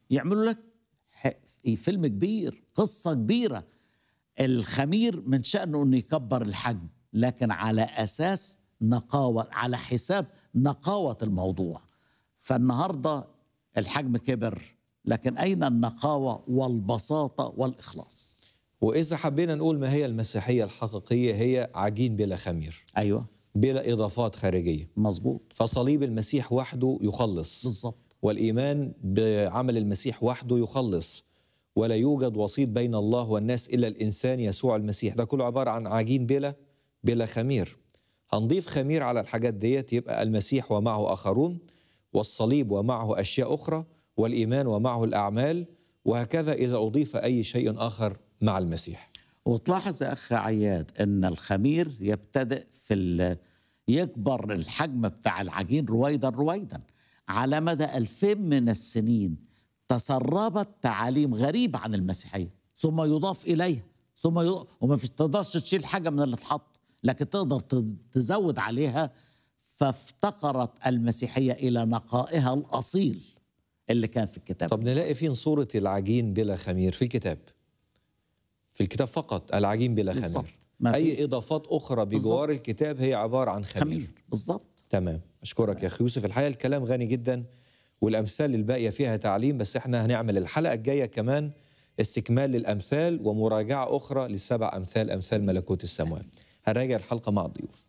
يعملوا لك ح- فيلم كبير قصة كبيرة الخمير من شأنه أنه يكبر الحجم لكن على أساس نقاوة على حساب نقاوة الموضوع فالنهاردة الحجم كبر لكن أين النقاوة والبساطة والإخلاص وإذا حبينا نقول ما هي المسيحية الحقيقية هي عجين بلا خمير أيوة بلا إضافات خارجية مظبوط فصليب المسيح وحده يخلص بالظبط والإيمان بعمل المسيح وحده يخلص ولا يوجد وسيط بين الله والناس إلا الإنسان يسوع المسيح ده كله عبارة عن عجين بلا بلا خمير هنضيف خمير على الحاجات ديت يبقى المسيح ومعه آخرون والصليب ومعه أشياء أخرى والإيمان ومعه الأعمال وهكذا إذا أضيف أي شيء آخر مع المسيح وتلاحظ يا أخ عياد أن الخمير يبتدئ في ال- يكبر الحجم بتاع العجين رويدا رويدا على مدى ألفين من السنين تسربت تعاليم غريبة عن المسيحية ثم يضاف إليها ثم يضاف وما فيش تقدرش تشيل حاجة من اللي اتحط لكن تقدر ت- تزود عليها فافتقرت المسيحية إلى نقائها الأصيل اللي كان في الكتاب طب نلاقي فين صورة العجين بلا خمير في الكتاب في الكتاب فقط العجين بلا بالظبط. خمير ما فيش. أي إضافات أخرى بجوار الكتاب هي عبارة عن خمير, خمير بالظبط تمام أشكرك يا أخي يوسف الحقيقة الكلام غني جدا والأمثال الباقية فيها تعليم بس إحنا هنعمل الحلقة الجاية كمان استكمال للأمثال ومراجعة أخرى للسبع أمثال أمثال ملكوت السماوات هنراجع الحلقة مع الضيوف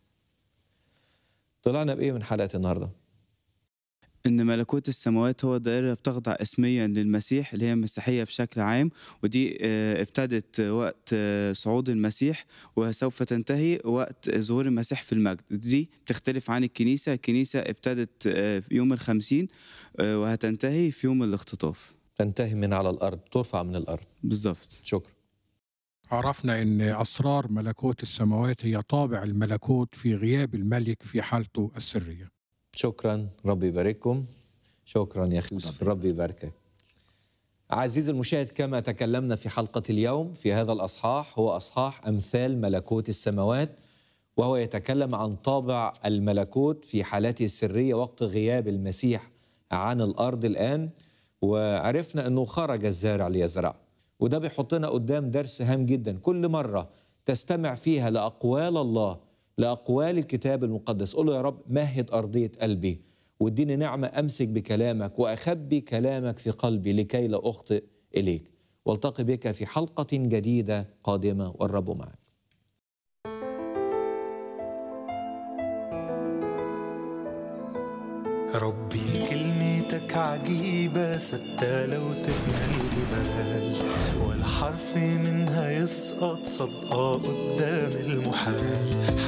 طلعنا بإيه من حلقة النهاردة؟ ان ملكوت السماوات هو دائره بتخضع اسميا للمسيح اللي هي المسيحيه بشكل عام ودي آه، ابتدت وقت آه، صعود المسيح وسوف تنتهي وقت ظهور المسيح في المجد دي بتختلف عن الكنيسه الكنيسه ابتدت آه، في يوم الخمسين آه، وهتنتهي في يوم الاختطاف تنتهي من على الأرض ترفع من الأرض بالظبط شكرا عرفنا ان اسرار ملكوت السماوات هي طابع الملكوت في غياب الملك في حالته السريه شكرا ربي يبارككم شكرا يا اخي يوسف ربي يباركك عزيزي المشاهد كما تكلمنا في حلقة اليوم في هذا الأصحاح هو أصحاح أمثال ملكوت السماوات وهو يتكلم عن طابع الملكوت في حالاته السرية وقت غياب المسيح عن الأرض الآن وعرفنا أنه خرج الزارع ليزرع وده بيحطنا قدام درس هام جدا كل مرة تستمع فيها لأقوال الله لأقوال الكتاب المقدس قل له يا رب مهد أرضية قلبي واديني نعمة أمسك بكلامك وأخبي كلامك في قلبي لكي لا أخطئ إليك والتقي بك في حلقة جديدة قادمة والرب معك ربي كلمتك عجيبة ثابتة لو تفنى الجبال ولا حرف منها يسقط صدقة قدام المحال